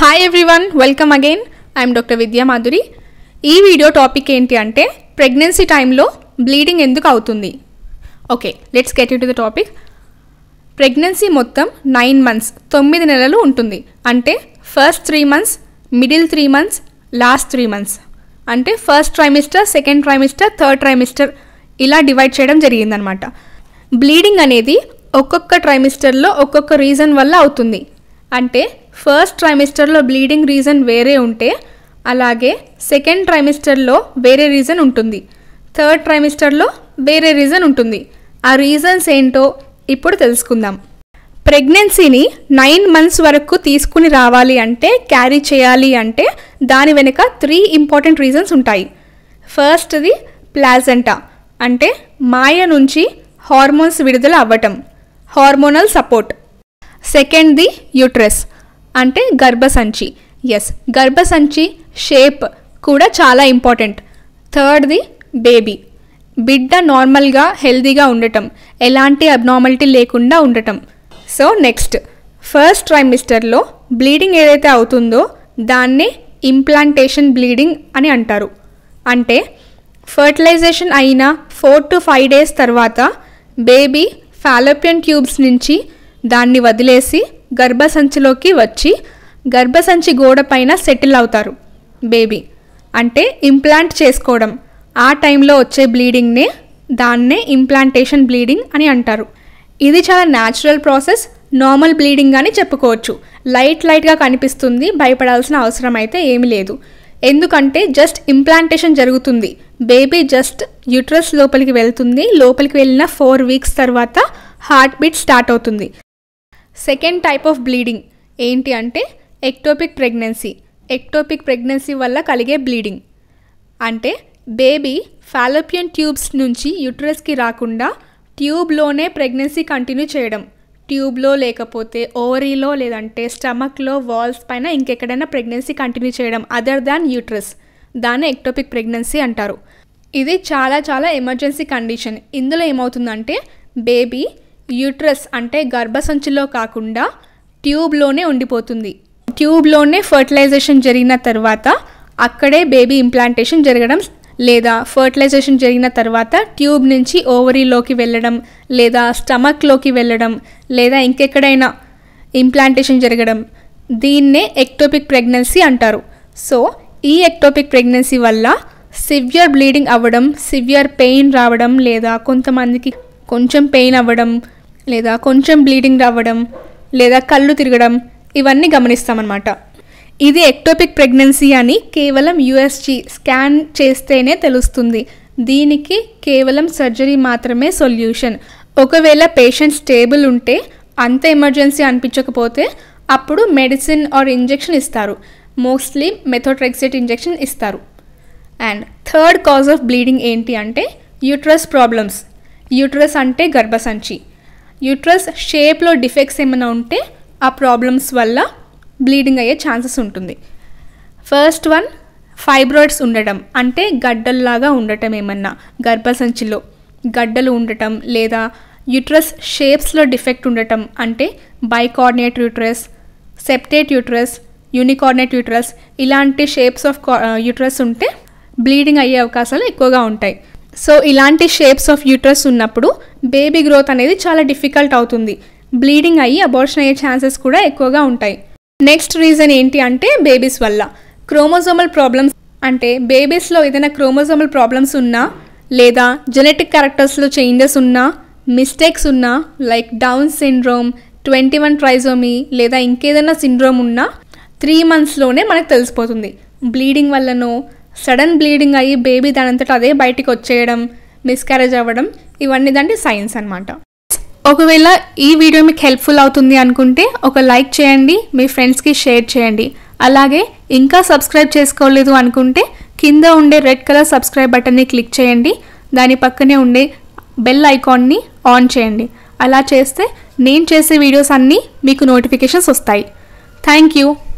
hi everyone welcome again I'm doctor Vidya Madhuri ఈ video topic ఏంటి అంటే ప్రెగ్నెన్సీ టైంలో బ్లీడింగ్ ఎందుకు అవుతుంది okay let's get to the topic pregnancy మొత్తం నైన్ మంత్స్ తొమ్మిది నెలలు ఉంటుంది అంటే first three months middle three months last three months అంటే first trimester second trimester third trimester ఇలా డివైడ్ చేయడం జరిగిందనమాట బ్లీడింగ్ అనేది ఒక్కొక్క ట్రైమిస్టర్లో ఒక్కొక్క రీజన్ వల్ల అవుతుంది అంటే ఫస్ట్ ట్రైమిస్టర్లో బ్లీడింగ్ రీజన్ వేరే ఉంటే అలాగే సెకండ్ ట్రైమిస్టర్లో వేరే రీజన్ ఉంటుంది థర్డ్ ట్రైమిస్టర్లో వేరే రీజన్ ఉంటుంది ఆ రీజన్స్ ఏంటో ఇప్పుడు తెలుసుకుందాం ప్రెగ్నెన్సీని నైన్ మంత్స్ వరకు తీసుకుని రావాలి అంటే క్యారీ చేయాలి అంటే దాని వెనుక త్రీ ఇంపార్టెంట్ రీజన్స్ ఉంటాయి ఫస్ట్ది ప్లాజెంటా అంటే మాయ నుంచి హార్మోన్స్ విడుదల అవ్వటం హార్మోనల్ సపోర్ట్ సెకండ్ది యూట్రస్ అంటే గర్భసంచి ఎస్ గర్భసంచి షేప్ కూడా చాలా ఇంపార్టెంట్ థర్డ్ది బేబీ బిడ్డ నార్మల్గా హెల్దీగా ఉండటం ఎలాంటి అబ్నార్మాలిటీ లేకుండా ఉండటం సో నెక్స్ట్ ఫస్ట్ ట్రైమిస్టర్లో బ్లీడింగ్ ఏదైతే అవుతుందో దాన్నే ఇంప్లాంటేషన్ బ్లీడింగ్ అని అంటారు అంటే ఫర్టిలైజేషన్ అయిన ఫోర్ టు ఫైవ్ డేస్ తర్వాత బేబీ ఫాలోపియన్ ట్యూబ్స్ నుంచి దాన్ని వదిలేసి గర్భసంచిలోకి వచ్చి గర్భసంచి గోడ పైన సెటిల్ అవుతారు బేబీ అంటే ఇంప్లాంట్ చేసుకోవడం ఆ టైంలో వచ్చే బ్లీడింగ్నే దాన్నే ఇంప్లాంటేషన్ బ్లీడింగ్ అని అంటారు ఇది చాలా న్యాచురల్ ప్రాసెస్ నార్మల్ బ్లీడింగ్ అని చెప్పుకోవచ్చు లైట్ లైట్గా కనిపిస్తుంది భయపడాల్సిన అవసరం అయితే ఏమీ లేదు ఎందుకంటే జస్ట్ ఇంప్లాంటేషన్ జరుగుతుంది బేబీ జస్ట్ యూట్రస్ లోపలికి వెళ్తుంది లోపలికి వెళ్ళిన ఫోర్ వీక్స్ తర్వాత హార్ట్ బీట్ స్టార్ట్ అవుతుంది సెకండ్ టైప్ ఆఫ్ బ్లీడింగ్ ఏంటి అంటే ఎక్టోపిక్ ప్రెగ్నెన్సీ ఎక్టోపిక్ ప్రెగ్నెన్సీ వల్ల కలిగే బ్లీడింగ్ అంటే బేబీ ఫాలోపియన్ ట్యూబ్స్ నుంచి యూట్రస్కి రాకుండా ట్యూబ్లోనే ప్రెగ్నెన్సీ కంటిన్యూ చేయడం ట్యూబ్లో లేకపోతే ఓవరీలో లేదంటే స్టమక్లో వాల్స్ పైన ఇంకెక్కడైనా ప్రెగ్నెన్సీ కంటిన్యూ చేయడం అదర్ దాన్ యూట్రస్ దాన్ని ఎక్టోపిక్ ప్రెగ్నెన్సీ అంటారు ఇది చాలా చాలా ఎమర్జెన్సీ కండిషన్ ఇందులో ఏమవుతుందంటే బేబీ యూట్రస్ అంటే గర్భసంచిలో కాకుండా ట్యూబ్లోనే ఉండిపోతుంది ట్యూబ్లోనే ఫర్టిలైజేషన్ జరిగిన తర్వాత అక్కడే బేబీ ఇంప్లాంటేషన్ జరగడం లేదా ఫర్టిలైజేషన్ జరిగిన తర్వాత ట్యూబ్ నుంచి ఓవరీలోకి వెళ్ళడం లేదా స్టమక్లోకి వెళ్ళడం లేదా ఇంకెక్కడైనా ఇంప్లాంటేషన్ జరగడం దీన్నే ఎక్టోపిక్ ప్రెగ్నెన్సీ అంటారు సో ఈ ఎక్టోపిక్ ప్రెగ్నెన్సీ వల్ల సివియర్ బ్లీడింగ్ అవ్వడం సివియర్ పెయిన్ రావడం లేదా కొంతమందికి కొంచెం పెయిన్ అవ్వడం లేదా కొంచెం బ్లీడింగ్ రావడం లేదా కళ్ళు తిరగడం ఇవన్నీ గమనిస్తామన్నమాట ఇది ఎక్టోపిక్ ప్రెగ్నెన్సీ అని కేవలం యుఎస్జి స్కాన్ చేస్తేనే తెలుస్తుంది దీనికి కేవలం సర్జరీ మాత్రమే సొల్యూషన్ ఒకవేళ పేషెంట్ స్టేబుల్ ఉంటే అంత ఎమర్జెన్సీ అనిపించకపోతే అప్పుడు మెడిసిన్ ఆర్ ఇంజెక్షన్ ఇస్తారు మోస్ట్లీ మెథోట్రెక్సిట్ ఇంజెక్షన్ ఇస్తారు and third cause of bleeding ఏంటి అంటే యూట్రస్ ప్రాబ్లమ్స్ యూట్రస్ అంటే గర్భసంచి యూట్రస్ షేప్లో డిఫెక్ట్స్ ఏమైనా ఉంటే ఆ ప్రాబ్లమ్స్ వల్ల బ్లీడింగ్ అయ్యే ఛాన్సెస్ ఉంటుంది ఫస్ట్ వన్ ఫైబ్రాయిడ్స్ ఉండటం అంటే గడ్డల్లాగా ఉండటం ఏమన్నా గర్భసంచిలో గడ్డలు ఉండటం లేదా యూట్రస్ షేప్స్లో డిఫెక్ట్ ఉండటం అంటే bicornuate uterus septate uterus unicornuate uterus ఇలాంటి షేప్స్ ఆఫ్ యూట్రస్ ఉంటే బ్లీడింగ్ అయ్యే అవకాశాలు ఎక్కువగా ఉంటాయి సో ఇలాంటి షేప్స్ ఆఫ్ యూట్రస్ ఉన్నప్పుడు బేబీ గ్రోత్ అనేది చాలా డిఫికల్ట్ అవుతుంది బ్లీడింగ్ అయ్యి అబార్షన్ అయ్యే ఛాన్సెస్ కూడా ఎక్కువగా ఉంటాయి నెక్స్ట్ రీజన్ ఏంటి అంటే బేబీస్ వల్ల క్రోమోజోమల్ ప్రాబ్లమ్స్ అంటే బేబీస్లో ఏదైనా క్రోమోజోమల్ ప్రాబ్లమ్స్ ఉన్నా లేదా జెనెటిక్ క్యారెక్టర్స్లో చేంజెస్ ఉన్నా మిస్టేక్స్ ఉన్నా like Down syndrome twenty one trisomy లేదా ఇంకేదైనా సిండ్రోమ్ ఉన్నా త్రీ మంత్స్లోనే మనకు తెలిసిపోతుంది బ్లీడింగ్ వల్లనో సడన్ బ్లీడింగ్ అయ్యి బేబీ దానంతటా అదే బయటికి వచ్చేయడం మిస్క్యారేజ్ అవ్వడం ఇవన్నీ దాంట్లో సైన్స్ అనమాట ఒకవేళ ఈ వీడియో మీకు హెల్ప్ఫుల్ అవుతుంది అనుకుంటే ఒక లైక్ చేయండి మీ ఫ్రెండ్స్కి షేర్ చేయండి అలాగే ఇంకా సబ్స్క్రైబ్ చేసుకోలేదు అనుకుంటే కింద ఉండే రెడ్ కలర్ సబ్స్క్రైబ్ బటన్ని క్లిక్ చేయండి దాని పక్కనే ఉండే బెల్ ఐకాన్ని ఆన్ చేయండి అలా చేస్తే నేను చేసే వీడియోస్ అన్నీ మీకు నోటిఫికేషన్స్ వస్తాయి థ్యాంక్ యూ